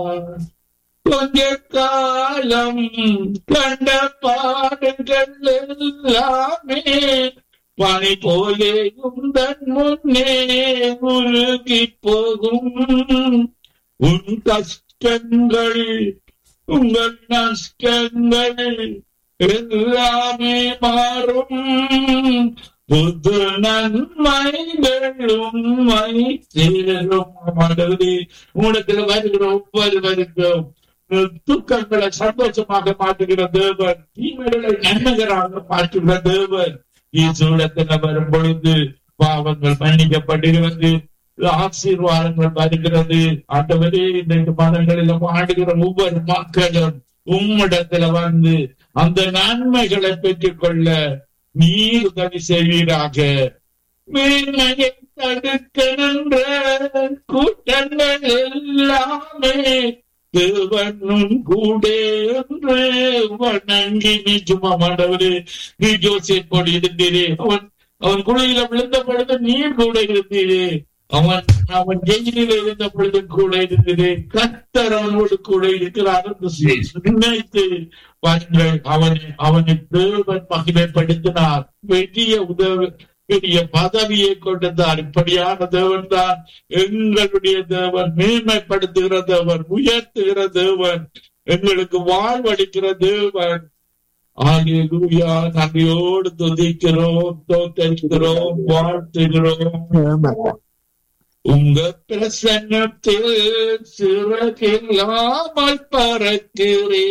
கொஞ்ச காலம் கண்ட பாடுகள் எல்லாமே பனி போலே உந்தன் முன்னே உருகி போகும் உன் கஷ்டங்கள் உங்கள் நஷ்டங்கள் எல்லாமே மாறும் புது நன்மைகள் உண்மை சேரும் மனதே உனக்கு வருகிற ஒவ்வொரு வருகிறோம் துக்கங்களை சந்தோஷமாக மாற்றுகிற தேவன் தீமைகளை நன்மைகளாக மாற்றுகிற தேவன் ஈசூலத்தில் வரும் பொழுது பாவங்கள் மன்னிக்கப்படுகிறது ஆசீர்வாதங்கள் வருகிறது ஆண்டவரே இந்த மதங்களில் ஆடுகிற ஒவ்வொரு மக்களும் உம்மிடத்துல வந்து அந்த நன்மைகளை பெற்றுக் கொள்ள நீர் உதவி செய்வீராக மேன்மையை தடுக்க நின்ற கூட்டங்கள் எல்லாமே தேவனும் கூட என்று வணங்கி நீ சும்மா மாண்டவரே நீ ஜோசியப்போடு இருந்தீரே அவன் அவன் குழியில விழுந்த பொழுது நீர் கூட இருந்தீரே அவன் அவன் ஜெயிலில் இருந்த பொழுது கூட இருந்தது கத்தர் அவனோடு கூட இருக்கிறார் என்று நினைத்து பாருங்கள் அவனை அவனை தேவன் மகிமைப்படுத்தினார் பெரிய உதவி பெரிய பதவியை கொண்டிருந்தார் இப்படியான தேவன் தான் எங்களுடைய தேவன் மேன்மைப்படுத்துகிற தேவன் உயர்த்துகிற தேவன் எங்களுக்கு வாழ்வளிக்கிற தேவன் ஆகிய நன்றியோடு துதிக்கிறோம் தோத்தரிக்கிறோம் வாழ்த்துகிறோம் உங்க பிரசன்னத்தில் சிறகில்லாமல் பறக்கிறே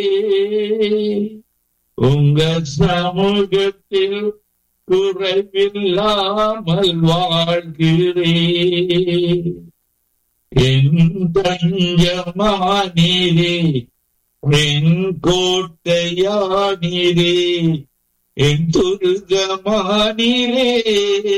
உங்க சமூகத்தில் குறைவில்லாமல் வாழ்கிறே என் தஞ்சமானீரே என் கோட்டையானீரே என் துருகமானீரே